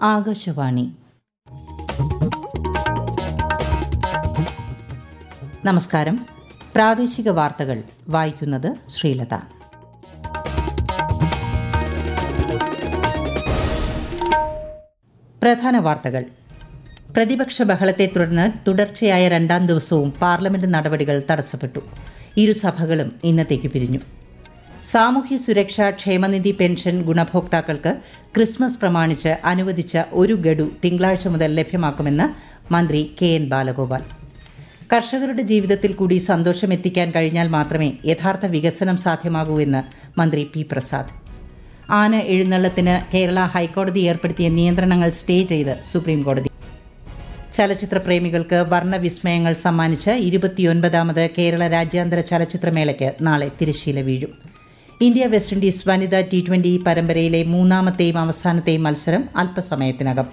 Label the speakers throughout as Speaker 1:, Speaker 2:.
Speaker 1: ആകാശവാണി നമസ്കാരം പ്രാദേശിക വാർത്തകൾ വായിക്കുന്നത് ശ്രീലത പ്രധാന വാർത്തകൾ പ്രതിപക്ഷ ബഹളത്തെ തുടർന്ന് തുടർച്ചയായ രണ്ടാം ദിവസവും പാർലമെന്റ് നടപടികൾ തടസ്സപ്പെട്ടു ഇരുസഭകളും ഇന്നത്തേക്ക് പിരിഞ്ഞു സാമൂഹ്യ സുരക്ഷാ ക്ഷേമനിധി പെൻഷൻ ഗുണഭോക്താക്കൾക്ക് ക്രിസ്മസ് പ്രമാണിച്ച് അനുവദിച്ച ഒരു ഗഡു തിങ്കളാഴ്ച മുതൽ ലഭ്യമാക്കുമെന്ന് മന്ത്രി കെ എൻ ബാലഗോപാൽ കർഷകരുടെ ജീവിതത്തിൽ കൂടി സന്തോഷമെത്തിക്കാൻ കഴിഞ്ഞാൽ മാത്രമേ യഥാർത്ഥ വികസനം സാധ്യമാകൂ എന്ന് മന്ത്രി പി പ്രസാദ് ആന എഴുന്നള്ളത്തിന് കേരള ഹൈക്കോടതി ഏർപ്പെടുത്തിയ നിയന്ത്രണങ്ങൾ സ്റ്റേ ചെയ്ത് സുപ്രീംകോടതി ചലച്ചിത്ര പ്രേമികൾക്ക് വർണ്ണവിസ്മയങ്ങൾ സമ്മാനിച്ച് ഇരുപത്തിയൊൻപതാമത് കേരള രാജ്യാന്തര ചലച്ചിത്രമേളയ്ക്ക് നാളെ തിരശ്ശീല വീഴും ഇന്ത്യ വെസ്റ്റ് ഇൻഡീസ് വനിതാ ടി ട്വന്റി പരമ്പരയിലെ മൂന്നാമത്തെയും അവസാനത്തെയും മത്സരം അല്പസമയത്തിനകം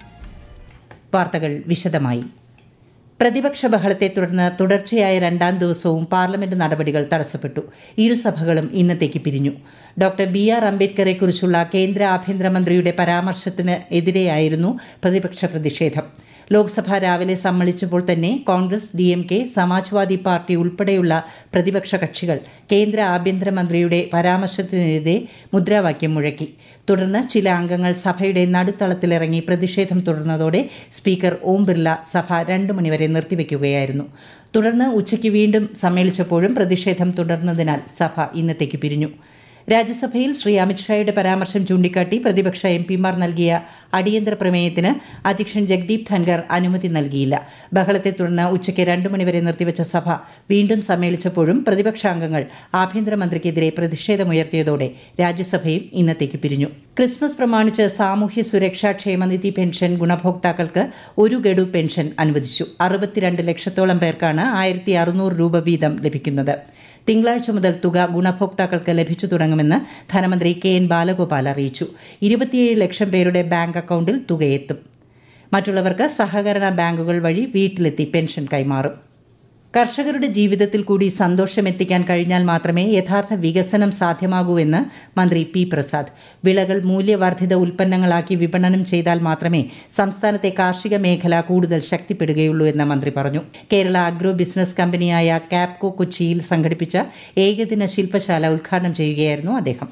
Speaker 1: വാർത്തകൾ വിശദമായി പ്രതിപക്ഷ ബഹളത്തെ തുടർന്ന് തുടർച്ചയായ രണ്ടാം ദിവസവും പാർലമെന്റ് നടപടികൾ തടസ്സപ്പെട്ടു ഇരുസഭകളും ഇന്നത്തേക്ക് പിരിഞ്ഞു ഡോക്ടർ ബി ആർ അംബേദ്കറെക്കുറിച്ചുള്ള കേന്ദ്ര ആഭ്യന്തരമന്ത്രിയുടെ പരാമർശത്തിന് എതിരെയായിരുന്നു പ്രതിപക്ഷ പ്രതിഷേധം ലോക്സഭ രാവിലെ സമ്മേളിച്ചപ്പോൾ തന്നെ Congress D M K Samajwadi party ഉൾപ്പെടെയുള്ള പ്രതിപക്ഷ കക്ഷികൾ കേന്ദ്ര ആഭ്യന്തരമന്ത്രിയുടെ പരാമർശത്തിനെതിരെ മുദ്രാവാക്യം മുഴക്കി തുടർന്ന് ചില അംഗങ്ങൾ സഭയുടെ നടുത്തളത്തിലിറങ്ങി പ്രതിഷേധം തുടർന്നതോടെ സ്പീക്കർ ഓം ബിർല സഭ രണ്ടു മണിവരെ നിർത്തിവെക്കുകയായിരുന്നു തുടർന്ന് ഉച്ചയ്ക്ക് വീണ്ടും സമ്മേളിച്ചപ്പോഴും പ്രതിഷേധം തുടർന്നതിനാൽ സഭ ഇന്നത്തേക്ക് പിരിഞ്ഞു രാജ്യസഭയിൽ ശ്രീ അമിത്ഷായുടെ പരാമർശം ചൂണ്ടിക്കാട്ടി പ്രതിപക്ഷ എം പിമാർ നൽകിയ അടിയന്തര പ്രമേയത്തിന് അധ്യക്ഷൻ ജഗ്ദീപ് ധൻഖർ അനുമതി നൽകിയില്ല ബഹളത്തെ തുടർന്ന് ഉച്ചയ്ക്ക് രണ്ടു മണിവരെ നിർത്തിവച്ച സഭ വീണ്ടും സമ്മേളിച്ചപ്പോഴും പ്രതിപക്ഷാംഗങ്ങൾ ആഭ്യന്തരമന്ത്രിക്കെതിരെ പ്രതിഷേധമുയർത്തിയതോടെ രാജ്യസഭയും ഇന്നത്തേക്ക് പിരിഞ്ഞു ക്രിസ്മസ് പ്രമാണിച്ച് സാമൂഹ്യ സുരക്ഷാ ക്ഷേമനിധി പെൻഷൻ ഗുണഭോക്താക്കൾക്ക് ഒരു ഗഡു പെൻഷൻ അനുവദിച്ചു അറുപത്തിരണ്ട് ലക്ഷത്തോളം പേർക്കാണ് ആയിരത്തി അറുന്നൂറ് രൂപ വീതം ലഭിക്കുന്നത് തിങ്കളാഴ്ച മുതൽ തുക ഗുണഭോക്താക്കൾക്ക് ലഭിച്ചു തുടങ്ങുമെന്ന് ധനമന്ത്രി കെ എൻ ബാലഗോപാൽ അറിയിച്ചു ഇരുപത്തിയേഴ് ലക്ഷം പേരുടെ ബാങ്ക് അക്കൌണ്ടിൽ തുകയെത്തും മറ്റുള്ളവർക്ക് സഹകരണ ബാങ്കുകൾ വഴി വീട്ടിലെത്തി പെൻഷൻ കൈമാറും കർഷകരുടെ ജീവിതത്തിൽ കൂടി സന്തോഷമെത്തിക്കാൻ കഴിഞ്ഞാൽ മാത്രമേ യഥാർത്ഥ വികസനം സാധ്യമാകൂ എന്ന് മന്ത്രി പി പ്രസാദ് വിളകൾ മൂല്യവർദ്ധിത ഉൽപ്പന്നങ്ങളാക്കി വിപണനം ചെയ്താൽ മാത്രമേ സംസ്ഥാനത്തെ കാർഷിക മേഖല കൂടുതൽ ശക്തിപ്പെടുകയുള്ളൂ എന്ന് മന്ത്രി പറഞ്ഞു കേരള അഗ്രോ ബിസിനസ് കമ്പനിയായ കാപ്കോ കൊച്ചിയിൽ സംഘടിപ്പിച്ച ഏകദിന ശില്പശാല ഉദ്ഘാടനം ചെയ്യുകയായിരുന്നു അദ്ദേഹം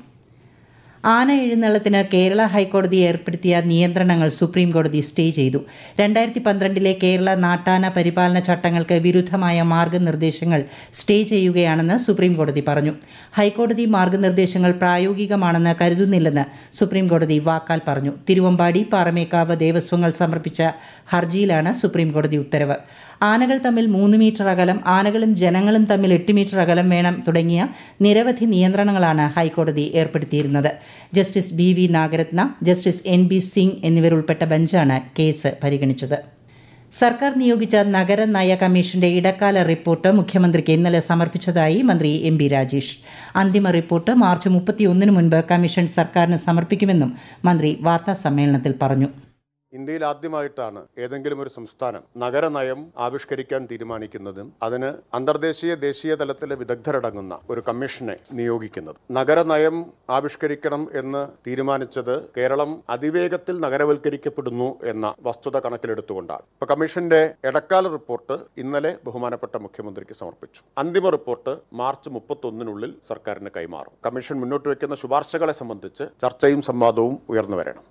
Speaker 1: ആന എഴുന്നള്ളത്തിന് കേരള ഹൈക്കോടതി ഏർപ്പെടുത്തിയ നിയന്ത്രണങ്ങൾ സുപ്രീംകോടതി സ്റ്റേ ചെയ്തു രണ്ടായിരത്തി പന്ത്രണ്ടിലെ കേരള നാട്ടാന പരിപാലന ചട്ടങ്ങൾക്ക് വിരുദ്ധമായ മാർഗനിർദ്ദേശങ്ങൾ സ്റ്റേ ചെയ്യുകയാണെന്ന് സുപ്രീംകോടതി പറഞ്ഞു ഹൈക്കോടതി മാർഗനിർദ്ദേശങ്ങൾ പ്രായോഗികമാണെന്ന് കരുതുന്നില്ലെന്ന് സുപ്രീംകോടതി വാക്കാൽ പറഞ്ഞു തിരുവമ്പാടി പാറമേക്കാവ് ദേവസ്വങ്ങൾ സമർപ്പിച്ച ഹർജിയിലാണ് സുപ്രീംകോടതി ഉത്തരവ് ആനകൾ തമ്മിൽ മൂന്ന് മീറ്റർ അകലം ആനകളും ജനങ്ങളും തമ്മിൽ എട്ട് മീറ്റർ അകലം വേണം തുടങ്ങിയ നിരവധി നിയന്ത്രണങ്ങളാണ് ഹൈക്കോടതി ഏർപ്പെടുത്തിയിരുന്നത് justice B V Nagarathna justice N B Singh എന്നിവരുൾപ്പെട്ട ബെഞ്ചാണ് കേസ് പരിഗണിച്ചത് സർക്കാർ നിയോഗിച്ച നഗര നയ കമ്മീഷന്റെ ഇടക്കാല റിപ്പോർട്ട് മുഖ്യമന്ത്രിക്ക് ഇന്നലെ സമർപ്പിച്ചതായി മന്ത്രി എം ബി രാജേഷ് അന്തിമ റിപ്പോർട്ട് മാർച്ച് മുപ്പത്തിയൊന്നിന് മുൻപ് കമ്മീഷൻ സർക്കാരിന് സമർപ്പിക്കുമെന്നും മന്ത്രി വാർത്താസമ്മേളനത്തിൽ പറഞ്ഞു
Speaker 2: ഇന്ത്യയിൽ ആദ്യമായിട്ടാണ് ഏതെങ്കിലും ഒരു സംസ്ഥാനം നഗരനയം ആവിഷ്കരിക്കാൻ തീരുമാനിക്കുന്നതും അതിന് അന്തർദേശീയ ദേശീയ തലത്തിലെ വിദഗ്ധരടങ്ങുന്ന ഒരു കമ്മീഷനെ നിയോഗിക്കുന്നത് നഗരനയം ആവിഷ്കരിക്കണം എന്ന് തീരുമാനിച്ചത് കേരളം അതിവേഗത്തിൽ നഗരവൽക്കരിക്കപ്പെടുന്നു എന്ന വസ്തുത കണക്കിലെടുത്തുകൊണ്ടാണ് ഇപ്പൊ കമ്മീഷന്റെ ഇടക്കാല റിപ്പോർട്ട് ഇന്നലെ ബഹുമാനപ്പെട്ട മുഖ്യമന്ത്രിക്ക് സമർപ്പിച്ചു അന്തിമ റിപ്പോർട്ട് മാർച്ച് മുപ്പത്തൊന്നിനുള്ളിൽ സർക്കാരിന് കൈമാറും കമ്മീഷൻ മുന്നോട്ട് വയ്ക്കുന്ന ശുപാർശകളെ സംബന്ധിച്ച് ചർച്ചയും സംവാദവും ഉയർന്നു വരണം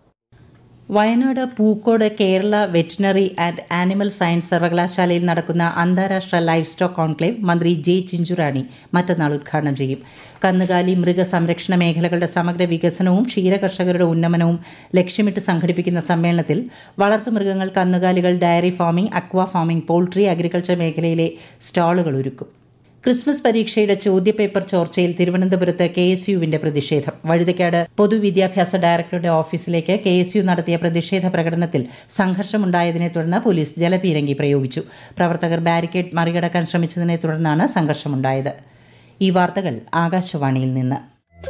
Speaker 1: Wayanad Pookode Kerala veterinary and animal science സർവകലാശാലയിൽ നടക്കുന്ന അന്താരാഷ്ട്ര ലൈഫ് സ്റ്റോക്ക് കോൺക്ലേവ് മന്ത്രി ജെ ചിഞ്ചുറാണി മറ്റന്നാൾ ഉദ്ഘാടനം ചെയ്യും കന്നുകാലി മൃഗസംരക്ഷണ മേഖലകളുടെ സമഗ്ര വികസനവും ക്ഷീരകർഷകരുടെ ഉന്നമനവും ലക്ഷ്യമിട്ട് സംഘടിപ്പിക്കുന്ന സമ്മേളനത്തിൽ വളർത്തുമൃഗങ്ങൾ കന്നുകാലികൾ dairy farming aqua farming poultry agriculture മേഖലയിലെ സ്റ്റാളുകൾ ഒരുക്കും ക്രിസ്മസ് പരീക്ഷയുടെ ചോദ്യപേപ്പർ ചോർച്ചയിൽ തിരുവനന്തപുരത്ത് കെ എസ് യുവിന്റെ പ്രതിഷേധം വഴുതയ്ക്കാട് പൊതുവിദ്യാഭ്യാസ ഡയറക്ടറുടെ ഓഫീസിലേക്ക് കെ എസ് യു നടത്തിയ പ്രതിഷേധ പ്രകടനത്തിൽ സംഘർഷമുണ്ടായതിനെ തുടർന്ന് പോലീസ് ജലപീരങ്കി പ്രയോഗിച്ചു പ്രവർത്തകർ ബാരിക്കേഡ് മറികടക്കാൻ ശ്രമിച്ചതിനെ തുടർന്നാണ് സംഘർഷമുണ്ടായത് ഈ വാർത്തകൾ ആകാശവാണിയിൽ നിന്ന്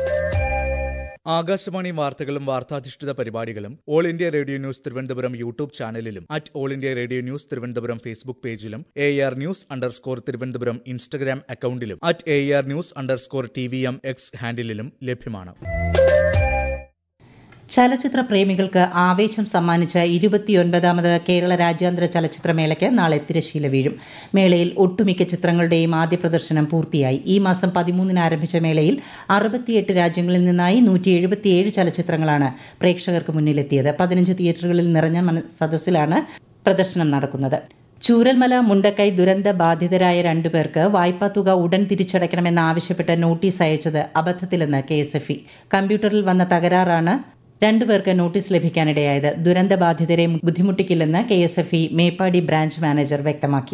Speaker 3: ആകാശവാണി വാർത്തകളും വാർത്താധിഷ്ഠിത പരിപാടികളും All India Radio news Thiruvananthapuram YouTube ചാനലിലും at All India Radio news Thiruvananthapuram Facebook പേജിലും A R news underscore Thiruvananthapuram Instagram അക്കൌണ്ടിലും at A R news underscore T V M X ഹാൻഡിലും ലഭ്യമാണ്
Speaker 1: ചലച്ചിത്ര പ്രേമികൾക്ക് ആവേശം സമ്മാനിച്ച ഇരുപത്തിയൊൻപതാമത് കേരള രാജ്യാന്തര ചലച്ചിത്രമേളയ്ക്ക് നാളെ തിരശീല വീഴും മേളയിൽ ഒട്ടുമിക്ക ചിത്രങ്ങളുടെയും ആദ്യ പ്രദർശനം പൂർത്തിയായി ഈ മാസം പതിമൂന്നിന് ആരംഭിച്ച മേളയിൽ അറുപത്തിയെട്ട് രാജ്യങ്ങളിൽ നിന്നായി നൂറ്റി എഴുപത്തിയേഴ് ചലച്ചിത്രങ്ങളാണ് പ്രേക്ഷകർക്ക് മുന്നിലെത്തിയത് പതിനഞ്ച് തിയേറ്ററുകളിൽ നിറഞ്ഞ സദസ്സിലാണ് പ്രദർശനം നടക്കുന്നത് ചൂരൽമല മുണ്ടക്കൈ ദുരന്ത ബാധിതരായ രണ്ടുപേർക്ക് വായ്പാ തുക ഉടൻ തിരിച്ചടയ്ക്കണമെന്നാവശ്യപ്പെട്ട് നോട്ടീസ് അയച്ചത് അബദ്ധത്തിലെന്ന് കെ എസ് എഫ് ഇ കമ്പ്യൂട്ടറിൽ വന്ന തകരാറാണ് രണ്ടുപേർക്ക് നോട്ടീസ് ലഭിക്കാനിടയായത് ദുരന്തബാധിതരെ ബുദ്ധിമുട്ടിക്കില്ലെന്ന് കെ എസ് എഫ് ഇ മേപ്പാടി ബ്രാഞ്ച് മാനേജർ വ്യക്തമാക്കി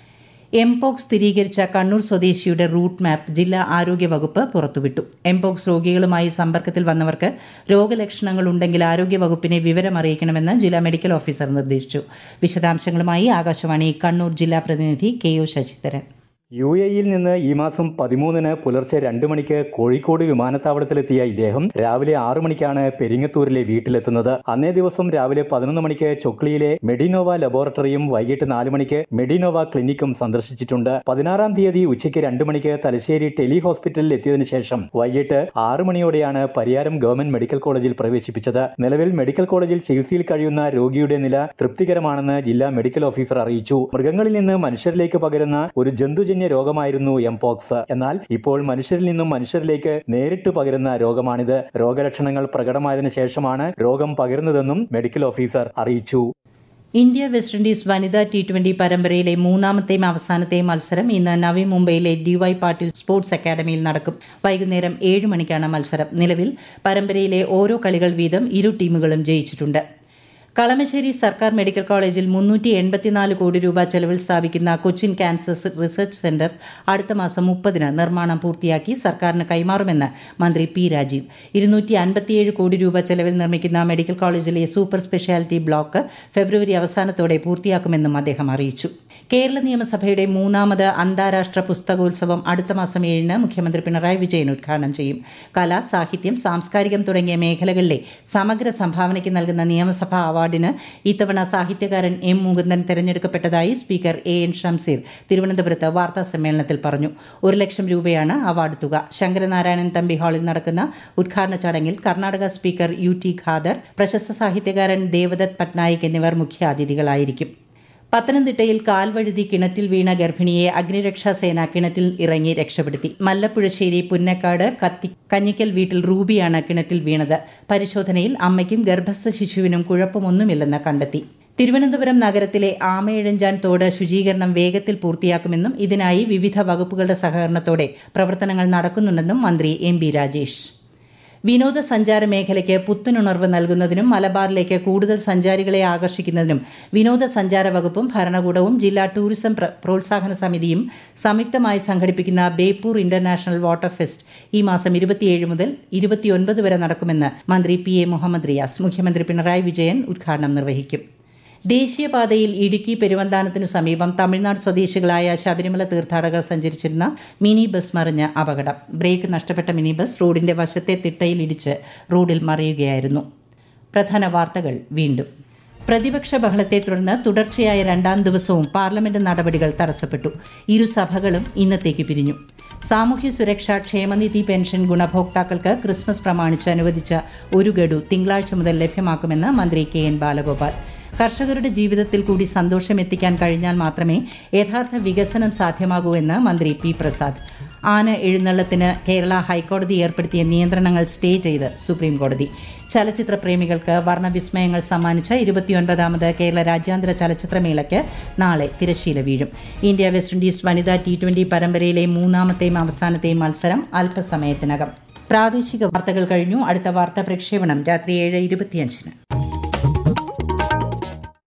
Speaker 1: എംപോക്സ് സ്ഥിരീകരിച്ച കണ്ണൂർ സ്വദേശിയുടെ റൂട്ട് മാപ്പ് ജില്ലാ ആരോഗ്യ വകുപ്പ് പുറത്തുവിട്ടു എംപോക്സ് രോഗികളുമായി സമ്പർക്കത്തിൽ വന്നവർക്ക് രോഗലക്ഷണങ്ങൾ ഉണ്ടെങ്കിൽ ആരോഗ്യ വകുപ്പിനെ വിവരം അറിയിക്കണമെന്ന് ജില്ലാ മെഡിക്കൽ ഓഫീസർ നിർദ്ദേശിച്ചു വിശദാംശങ്ങളുമായി ആകാശവാണി കണ്ണൂർ ജില്ലാ പ്രതിനിധി കെ ഒ ശശിധരൻ
Speaker 4: യു എയിൽ നിന്ന് ഈ മാസം പതിമൂന്നിന് പുലർച്ചെ രണ്ട് മണിക്ക് കോഴിക്കോട് വിമാനത്താവളത്തിലെത്തിയ ഇദ്ദേഹം രാവിലെ ആറു മണിക്കാണ് പെരിങ്ങത്തൂരിലെ വീട്ടിലെത്തുന്നത് അന്നേ ദിവസം രാവിലെ പതിനൊന്ന് മണിക്ക് ചൊക്ലിയിലെ മെഡിനോവ ലബോറട്ടറിയും വൈകിട്ട് നാല് മണിക്ക് മെഡിനോവ ക്ലിനിക്കും സന്ദർശിച്ചിട്ടുണ്ട് പതിനാറാം തീയതി ഉച്ചയ്ക്ക് രണ്ട് മണിക്ക് തലശ്ശേരി ടെലി ഹോസ്പിറ്റലിൽ എത്തിയതിനു ശേഷം വൈകിട്ട് ആറു മണിയോടെയാണ് പരിയാരം ഗവൺമെന്റ് മെഡിക്കൽ കോളേജിൽ പ്രവേശിപ്പിച്ചത് നിലവിൽ മെഡിക്കൽ കോളേജിൽ ചികിത്സയിൽ കഴിയുന്ന രോഗിയുടെ നില തൃപ്തികരമാണെന്ന് ജില്ലാ മെഡിക്കൽ ഓഫീസർ അറിയിച്ചു മൃഗങ്ങളിൽ നിന്ന് മനുഷ്യരിലേക്ക് പകരുന്ന ഒരു ജന്തുജന്യ ജന്യ രോഗമായിരുന്നു എംപോക്സ് എന്നാൽ ഇപ്പോൾ മനുഷ്യരിൽ നിന്നും മനുഷ്യരിലേക്ക് നേരിട്ട് പകരുന്ന രോഗമാണിത് രോഗലക്ഷണങ്ങൾ പ്രകടമായതിനു ശേഷമാണ് രോഗം പകരുന്നതെന്നും മെഡിക്കൽ ഓഫീസർ അറിയിച്ചു
Speaker 1: ഇന്ത്യ വെസ്റ്റ് ഇൻഡീസ് വനിതാ ടി ട്വന്റി പരമ്പരയിലെ മൂന്നാമത്തെയും അവസാനത്തെയും മത്സരം ഇന്ന് നവി മുംബൈയിലെ ഡിവൈ പാട്ടീൽ സ്പോർട്സ് അക്കാദമിയിൽ നടക്കും വൈകുന്നേരം ഏഴ് മണിക്കാണ് മത്സരം നിലവിൽ പരമ്പരയിലെ ഓരോ കളികൾ വീതം ഇരു ടീമുകളും ജയിച്ചിട്ടുണ്ട് കളമശ്ശേരി സർക്കാർ മെഡിക്കൽ കോളേജിൽ മുന്നൂറ്റി എൺപത്തിനാല് കോടി രൂപ ചെലവിൽ സ്ഥാപിക്കുന്ന കൊച്ചിൻ ക്യാൻസർ റിസർച്ച് സെന്റർ അടുത്ത മാസം മുപ്പതിന് നിർമ്മാണം പൂർത്തിയാക്കി സർക്കാരിന് കൈമാറുമെന്ന് മന്ത്രി പി രാജീവ് ഇരുന്നൂറ്റി അൻപത്തിയേഴ് കോടി രൂപ ചെലവിൽ നിർമ്മിക്കുന്ന മെഡിക്കൽ കോളേജിലെ സൂപ്പർ സ്പെഷ്യാലിറ്റി ബ്ലോക്ക് ഫെബ്രുവരി അവസാനത്തോടെ പൂർത്തിയാക്കുമെന്നും അദ്ദേഹം അറിയിച്ചു കേരള നിയമസഭയുടെ മൂന്നാമത് അന്താരാഷ്ട്ര പുസ്തകോത്സവം അടുത്ത മാസം ഏഴിന് മുഖ്യമന്ത്രി പിണറായി വിജയൻ ഉദ്ഘാടനം ചെയ്യും കല സാഹിത്യം സാംസ്കാരികം തുടങ്ങിയ മേഖലകളിലെ സമഗ്ര സംഭാവനയ്ക്ക് നൽകുന്ന നിയമസഭാ അവാർഡിന് ഇത്തവണ സാഹിത്യകാരൻ എം മുകുന്ദൻ തെരഞ്ഞെടുക്കപ്പെട്ടതായി സ്പീക്കർ എ എൻ ഷംസീർ തിരുവനന്തപുരത്ത് വാർത്താ സമ്മേളനത്തിൽ പറഞ്ഞു ഒരു ലക്ഷം രൂപയാണ് അവാർഡ് തുക ശങ്കരനാരായണൻ തമ്പി ഹാളിൽ നടക്കുന്ന ഉദ്ഘാടന ചടങ്ങിൽ Karnataka speaker U T Khader പ്രശസ്ത സാഹിത്യകാരൻ ദേവദത്ത് പട്നായിക് എന്നിവർ മുഖ്യാതിഥികളായിരിക്കും പത്തനംതിട്ടയിൽ കാൽവഴുതി കിണറ്റിൽ വീണ ഗർഭിണിയെ അഗ്നിരക്ഷാസേന കിണറ്റിൽ ഇറങ്ങി രക്ഷപ്പെടുത്തി മല്ലപ്പുഴശ്ശേരി പുന്നക്കാട് കത്തി കഞ്ഞിക്കൽ വീട്ടിൽ റൂബിയാണ് കിണറ്റിൽ വീണത് പരിശോധനയിൽ അമ്മയ്ക്കും ഗർഭസ്ഥ ശിശുവിനും കുഴപ്പമൊന്നുമില്ലെന്ന് കണ്ടെത്തി തിരുവനന്തപുരം നഗരത്തിലെ ആമയിഴഞ്ചാൻ തോട് ശുചീകരണം വേഗത്തിൽ പൂർത്തിയാക്കുമെന്നും ഇതിനായി വിവിധ വകുപ്പുകളുടെ സഹകരണത്തോടെ പ്രവർത്തനങ്ങൾ നടക്കുന്നുണ്ടെന്നും മന്ത്രി എം ബി രാജേഷ് വിനോദസഞ്ചാര മേഖലയ്ക്ക് പുത്തനുണർവ് നൽകുന്നതിനും മലബാറിലേക്ക് കൂടുതൽ സഞ്ചാരികളെ ആകർഷിക്കുന്നതിനും വിനോദസഞ്ചാര വകുപ്പും ഭരണകൂടവും ജില്ലാ ടൂറിസം പ്രോത്സാഹന സമിതിയും സംയുക്തമായി സംഘടിപ്പിക്കുന്ന ബേപ്പൂർ ഇന്റർനാഷണൽ വാട്ടർ ഫെസ്റ്റ് ഈ മാസം ഇരുപത്തിയേഴ് മുതൽ ഇരുപത്തിയൊൻപത് വരെ നടക്കുമെന്ന് മന്ത്രി പി എ മുഹമ്മദ് റിയാസ് മുഖ്യമന്ത്രി പിണറായി വിജയൻ ഉദ്ഘാടനം നിർവഹിക്കും ദേശീയപാതയിൽ ഇടുക്കി പെരുവന്താനത്തിനു സമീപം തമിഴ്നാട് സ്വദേശികളായ ശബരിമല തീർത്ഥാടകർ സഞ്ചരിച്ചിരുന്ന മിനി ബസ് മറിഞ്ഞ് അപകടം ബ്രേക്ക് നഷ്ടപ്പെട്ട മിനി ബസ് റോഡിന്റെ വശത്തെ തിട്ടയിൽ ഇടിച്ച് റോഡിൽ മറിയുകയായിരുന്നു പ്രധാന വാർത്തകൾ വീണ്ടും പ്രതിപക്ഷ ബഹളത്തെ തുടർന്ന് തുടർച്ചയായ രണ്ടാം ദിവസവും പാർലമെന്റ് നടപടികൾ തടസ്സപ്പെട്ടു ഇരുസഭകളും ഇന്നത്തേക്ക് പിരിഞ്ഞു സാമൂഹ്യ സുരക്ഷാ ക്ഷേമനിധി പെൻഷൻ ഗുണഭോക്താക്കൾക്ക് ക്രിസ്മസ് പ്രമാണിച്ച് അനുവദിച്ച ഒരു ഗഡു തിങ്കളാഴ്ച മുതൽ ലഭ്യമാക്കുമെന്ന് മന്ത്രി കെ എൻ ബാലഗോപാൽ കർഷകരുടെ ജീവിതത്തിൽ കൂടി സന്തോഷം എത്തിക്കാൻ കഴിഞ്ഞാൽ മാത്രമേ യഥാർത്ഥ വികസനം സാധ്യമാകൂ എന്ന് മന്ത്രി പി പ്രസാദ് ആന എഴുന്നള്ളത്തിന് കേരള ഹൈക്കോടതി ഏർപ്പെടുത്തിയ നിയന്ത്രണങ്ങൾ സ്റ്റേ ചെയ്ത് സുപ്രീം കോടതി ചലച്ചിത്ര പ്രേമികൾക്ക് വർണ്ണവിസ്മയങ്ങൾ സമ്മാനിച്ച ഇരുപത്തിയൊൻപതാമത് കേരള രാജ്യാന്തര ചലച്ചിത്രമേളയ്ക്ക് നാളെ തിരശ്ശീല വീഴും ഇന്ത്യ വെസ്റ്റ് ഇൻഡീസ് വനിതാ ടി ട്വന്റി പരമ്പരയിലെ മൂന്നാമത്തെയും അവസാനത്തെയും മത്സരം അല്പസമയത്തിനകം പ്രാദേശിക വാർത്തകൾ കഴിഞ്ഞു അടുത്ത വാർത്താ പ്രക്ഷേപണം രാത്രി ഏഴ് ഇരുപത്തിയഞ്ചിന്